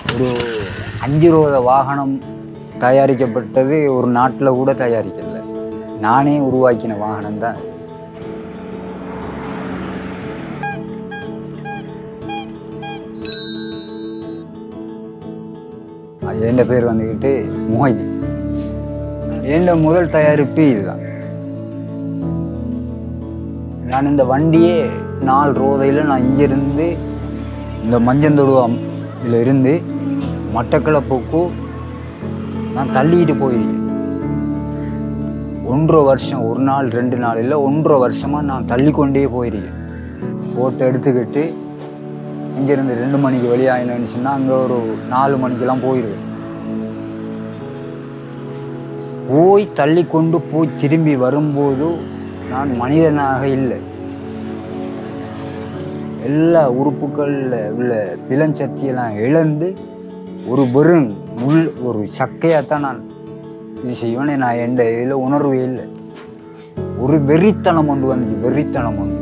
ஒரு அஞ்சு ரோத வாகனம் தயாரிக்கப்பட்டது ஒரு நாட்டில் கூட தயாரிக்கல நானே உருவாக்கின வாகனம் தான் என் பேர் வந்துக்கிட்டு மோஹினி என் முதல் தயாரிப்பு இதுதான் நான் இந்த வண்டியே நாலு ரோதையில் நான் இங்கேருந்து இந்த மஞ்சந்தொடுவம் இதில் இருந்து மட்டக்களப்புக்கு நான் தள்ளிட்டு போயிருக்கேன் ஒன்றரை வருஷம் ஒரு நாள் ரெண்டு நாள் இல்லை ஒன்றரை வருஷமாக நான் தள்ளிக்கொண்டே போயிருக்கேன் போட்டோ எடுத்துக்கிட்டு இங்கேருந்து ரெண்டு மணிக்கு வெளியாகினு சொன்னால் அங்கே ஒரு நாலு மணிக்கெல்லாம் போயிடுவேன் போய் தள்ளி கொண்டு போய் திரும்பி வரும்போது நான் மனிதனாக இல்லை எல்லா உறுப்புகளில் உள்ள பிளஞ்சக்தியெல்லாம் இழந்து ஒரு வெறும் முள் ஒரு சக்கையாக தான் நான் இது செய்வேன் நான் எந்த இதில் உணர்வே இல்லை ஒரு வெறித்தனம் ஒன்று வந்துச்சு வெறித்தனம் ஒன்று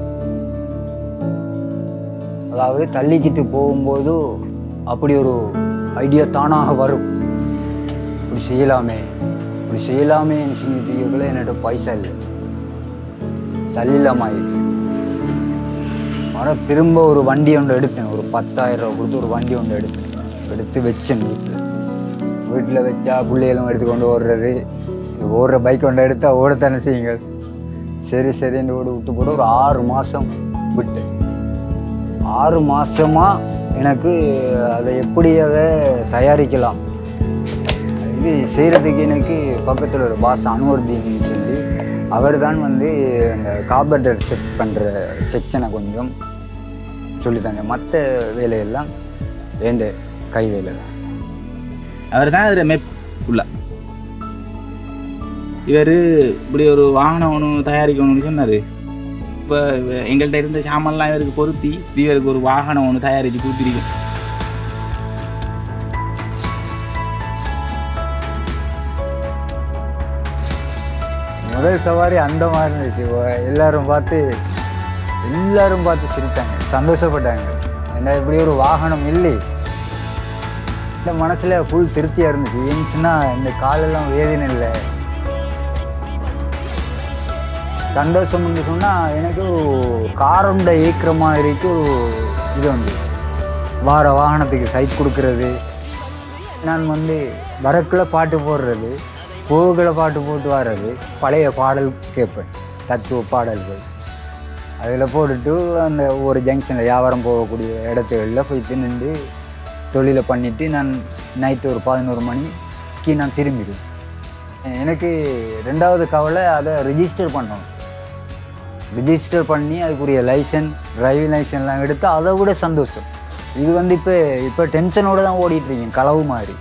அதாவது தள்ளிக்கிட்டு போகும்போது அப்படி ஒரு ஐடியா தானாக வரும் இப்படி செய்யலாமே இப்படி செய்யலாமேன்னு சிந்திக்கக்குள்ள என்னோட பைசா இல்லை சல்லில்லாமாயிடுச்சு மர திரும்ப ஒரு வண்டி ஒன்று எடுத்தேன் ஒரு பத்தாயிரம் ரூபா கொடுத்து ஒரு வண்டி ஒன்று எடுத்தேன் எடுத்து வச்சேன் வீட்டில் வீட்டில் வச்சா பிள்ளைகளும் எடுத்துக்கொண்டு ஓடுறது ஓடுற பைக் ஒன்று எடுத்தால் ஓடத்தானே செய்யுங்க சரி சரின்னு ஓடி விட்டு போட்டு ஒரு ஆறு மாதம் விட்டேன் ஆறு மாசமா எனக்கு அதை எப்படி அதை தயாரிக்கலாம் இது செய்கிறதுக்கு எனக்கு பக்கத்தில் ஒரு பாஸ் அனுவர்தின்னு சொல்லி அவர் தான் வந்து அந்த கார்பரேட்டர் செக் பண்ணுற செக்ஷனை கொஞ்சம் சொல்லித்தாங்க மற்ற வேலையெல்லாம் வேண்ட கை வேலை தான் அவர் தான் அதில் மெப் ஃபுல்லாக இவர் இப்படி ஒரு வாகனம் ஒன்று தயாரிக்கணும்னு சொன்னார் இப்போ எங்கள்கிட்ட இருந்த சாமான்லாம் இவருக்கு பொருத்தி இவருக்கு ஒரு வாகனம் ஒன்று தயாரித்து கொடுத்துருக்கோம் முதல் சவாரி அந்த மாதிரி இருந்துச்சு வ- எல்லாரும் பார்த்து எல்லாரும் பார்த்து சிரித்தாங்க சந்தோஷப்பட்டாங்க என்ன இப்படி ஒரு வாகனம் இல்லை இந்த மனசில் ஃபுல் திருப்தியாக இருந்துச்சு ஏன்னுச்சுன்னா இந்த காலெல்லாம் வேதனை இல்லை சந்தோஷம்னு சொன்னால் எனக்கு ஒரு காரண்ட ஏக்கிற மாதிரிக்கு ஒரு இது வந்து வார வாகனத்துக்கு சைட் கொடுக்கறது நான் வந்து வரக்குள்ள பாட்டு போடுறது போகல பாட்டு போட்டு வர்றது பழைய பாடல் கேட்பேன் தத்துவ பாடல்கள் அதில் போட்டுட்டு அந்த ஒரு ஜங்ஷனில் வியாபாரம் போகக்கூடிய இடத்துகளில் போய் நின்று தொழிலை பண்ணிவிட்டு நான் நைட்டு ஒரு பதினோரு மணிக்கு நான் திரும்பிடுவேன் எனக்கு ரெண்டாவது கவலை அதை ரிஜிஸ்டர் பண்ணணும் ரிஜிஸ்டர் பண்ணி அதுக்குரிய லைசன் டிரைவிங் லைசன்லாம் எடுத்து அதை விட சந்தோஷம் இது வந்து இப்போ இப்போ டென்ஷனோடு தான் ஓடிட்டு இருக்கீங்க களவு மாதிரி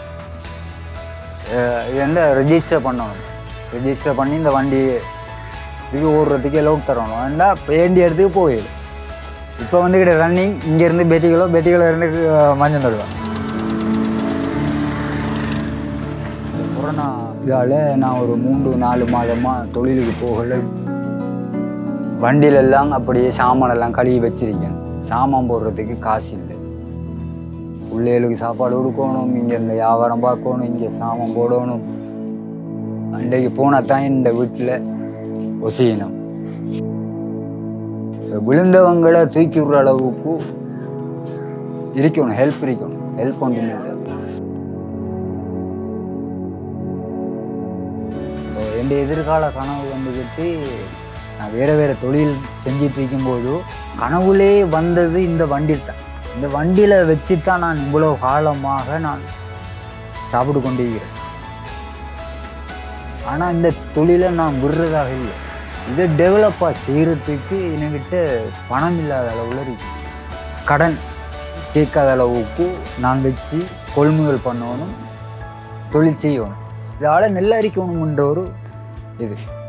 அஹ் இது வந்து ரெஜிஸ்டர் பண்ணணும் ரெஜிஸ்டர் பண்ணி இந்த வண்டி இது ஓடுறதுக்கு எலோட் தரணும் அதனால் வேண்டிய இடத்துக்கு போயிடும் இப்போ வந்துக்கிட்ட ரன்னிங் இங்கேருந்து பெட்டிகளோ பெட்டிகளோ இருந்து அஹ், மஞ்சள் தருவேன் கொரோனா இதால் நான் ஒரு மூன்று நாலு மாதமாக தொழிலுக்கு போகல வண்டியிலெல்லாம் அப்படியே சாமானெல்லாம் கழுவி வச்சிருக்கேன் சாமான் போடுறதுக்கு காசு இல்லை பிள்ளைகளுக்கு சாப்பாடு கொடுக்கணும் இங்கே இந்த வியாபாரம் பார்க்கணும் இங்கே சாமான் போடணும் அன்றைக்கு போனால் தான் இந்த வீட்டில் ஒசியணும் இப்ப விழுந்தவங்களை தூக்கி விடுற அளவுக்கு இருக்கணும் ஹெல்ப் இருக்கணும் ஹெல்ப் ஒன்றும் இல்லை இப்போ என் எதிர்கால கனவு வந்துக்கிட்டு நான் வேறு வேறு தொழில் செஞ்சிட்டு இருக்கும்போது கனவுலே வந்தது இந்த வண்டி தான் இந்த வண்டியில் வச்சு தான் நான் இவ்வளோ காலமாக நான் சாப்பிட்டு கொண்டிருக்கிறேன் ஆனால் இந்த தொழிலை நான் விடுறதாக இல்லை இதை டெவலப்பாக செய்கிறதுக்கு என்கிட்ட பணம் இல்லாத அளவில் இருக்கு கடன் கேட்காத அளவுக்கு நான் வச்சு கொள்முதல் பண்ணணும் தொழில் செய்யணும் இதால் நெல் அரிக்கணும்ன்ற ஒரு இது